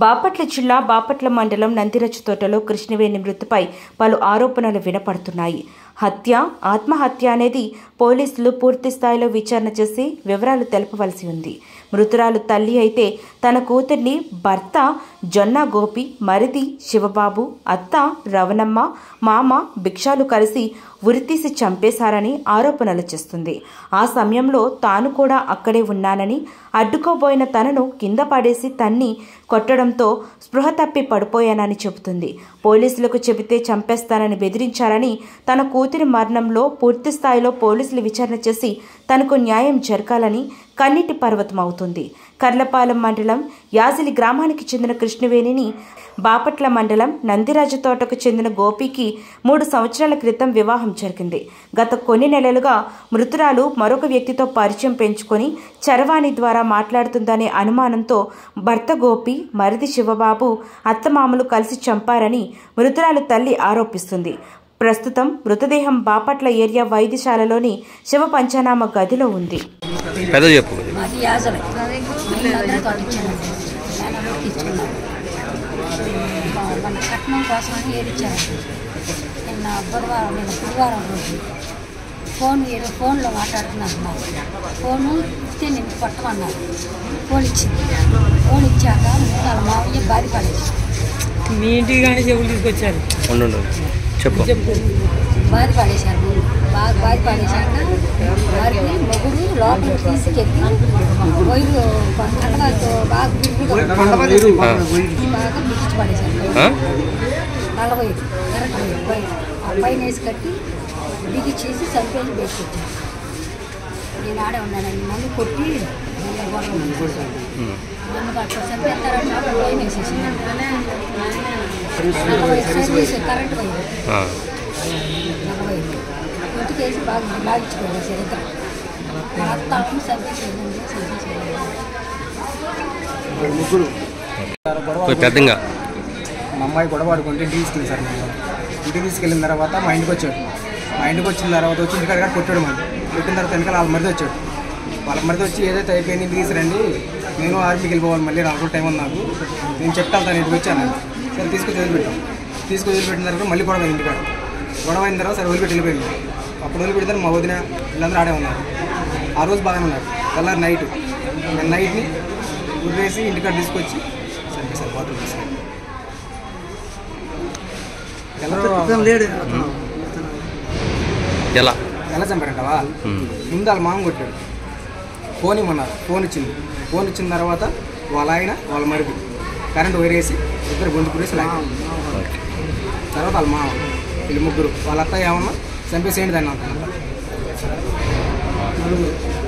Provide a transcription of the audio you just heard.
బాపట్ల జిల్లా బాపట్ల మండలం నందిరచ్చు తోటలో కృష్ణవేణి మృతిపై పలు ఆరోపణలు వినపడుతున్నాయి హత్య ఆత్మహత్య అనేది పోలీసులు పూర్తి స్థాయిలో విచారణ చేసి వివరాలు తెలపవలసి ఉంది మృతురాలు తల్లి అయితే తన కూతుర్ని భర్త జొన్న గోపి మరిది శివబాబు అత్త రవణమ్మ మామ భిక్షాలు కలిసి ఉరితీసి చంపేశారని ఆరోపణలు చేస్తుంది ఆ సమయంలో తాను కూడా అక్కడే ఉన్నానని అడ్డుకోబోయిన తనను కింద పడేసి తన్ని కొట్టడంతో స్పృహ తప్పి పడిపోయానని చెబుతుంది పోలీసులకు చెబితే చంపేస్తానని బెదిరించారని తన కూతురి మరణంలో పూర్తి స్థాయిలో పోలీసులు విచారణ చేసి తనకు న్యాయం జరగాలని కన్నీటి పర్వతమవుతుంది కర్లపాలెం మండలం యాజిలి గ్రామానికి చెందిన కృష్ణవేణిని బాపట్ల మండలం నందిరాజు తోటకు చెందిన గోపికి మూడు సంవత్సరాల క్రితం వివాహం జరిగింది గత కొన్ని నెలలుగా మృతురాలు మరొక వ్యక్తితో పరిచయం పెంచుకొని చరవాణి ద్వారా మాట్లాడుతుందనే అనుమానంతో భర్త గోపి మరిది శివబాబు అత్తమామలు కలిసి చంపారని మృతురాలు తల్లి ఆరోపిస్తుంది ప్రస్తుతం మృతదేహం బాపట్ల ఏరియా వైద్యశాలలోని శివ పంచనామ గదిలో ఉంది పెద్ద చెప్పు మాది యాజలే వీళ్ళందరూ తోటిచ్చానండి మేనలోకి ఇచ్చుకున్నాం మన కట్నం కోసం అని ఏరిచ్చారండి నిన్న బుధవారం నిన్న బుధవారం రోజు ఫోన్ ఏదో ఫోన్లో మాట్లాడుతున్నారు నాకు ఫోను ఇస్తే నేను కొట్టమన్నారు ఫోన్ ఇచ్చింది ఫోన్ ఇచ్చాక వాళ్ళ మామయ్య బాధపడేసి మీ ఇంటికి కానీ చెవులు తీసుకొచ్చారు ఉండు ఉండు. చెప్పు బాధ పడేశారు ముందు. బాగా బాధ పడేశాక వారిని మొగుడు లోపలికి తీసుకెళ్ళి వైరు కండలతో బాగా బిగుడుగా బాగా బిగించి పడేశారు ఆ? నలభై కరెక్ట్ వైరు వైరు ఆ పైన వేసి కట్టి బిగించేసి చంపేసి వేసుకొచ్చారు నేను ఆడే ఉన్నానండి నన్ను కొట్టి నన్ను గొడవ చేశారు. ఉమ్. నన్ను అట్లా చంపేస్తారని అప్పుడు పైన వేసేసి నలభై సర్వీస్ కరెంట్ వైరు ఆ. నలభై ఇంటికి వేసి బాగా లాగించుకోవాలి ఇద్దరు మా అత్త అమ్మ చంపేసేదండి చంపేసేది ముగ్గురు కొంచెం పెద్దగా మా అమ్మాయి గొడవ ఆడుకుంటే ఇంటికి తీసుకెళ్ళి సార్ మేము ఇంటికి తీసుకెళ్ళిన తర్వాత మా ఇంటికి వచ్చాడు మా ఇంటికి వచ్చిన తర్వాత వచ్చి ఇంటికాడ కూడా కొట్టాడు మళ్ళీ కొట్టిన తర్వాత వెనకాల వాళ్ళ మరిది వచ్చాడు వాళ్ళ మరిది వచ్చి ఏదైతే అయిపోయింది ఇంటికి తీసుకురండి నేను ఆర్మీకి వెళ్ళిపోవాలి మళ్ళీ నాలుగు రోజులు టైం ఉంది నాకు నేను చెప్తాను తను ఇంటికి వచ్చాను సరే తీసుకొచ్చి వదిలిపెట్టాం తీసుకొచ్చి వదిలిపెట్టిన తర్వాత మళ్ళీ గొడవ అయింది ఇంటికాడ గొడవ అయిన తర్వాత సరే వదిలిపెట్టి వెళ్ళిపోయింది అప్పుడు వదిలిపెడితే మా వదిన వీళ్ళందరూ ఆడే ఉన్నారు ఆ రోజు బాగానే ఉన్నారు తెల్లారి నైట్ నేను నైట్ని ఉరివేసి ఇంటికాడ తీసుకొచ్చి చంపేశారు బాత్రూమ్ తీసుకెళ్ళి ఎలా ఎలా ఎలా చంపారంటవా ఉమ్. ముందు వాళ్ళ మామ కొట్టాడు ఫోన్ ఇమ్మన్నారు ఫోన్ ఇచ్చింది ఫోన్ ఇచ్చిన తర్వాత వాళ్ళ ఆయన వాళ్ళ మరిది కరెంట్ వైరేసి ఇద్దరు గొంతు పురేసి లాగారు ఓకే. తర్వాత వాళ్ళ మామ వీళ్ళు ముగ్గురు వాళ్ళ అత్త ఏమన్నా చంపేసేయండి దాన్ని అంత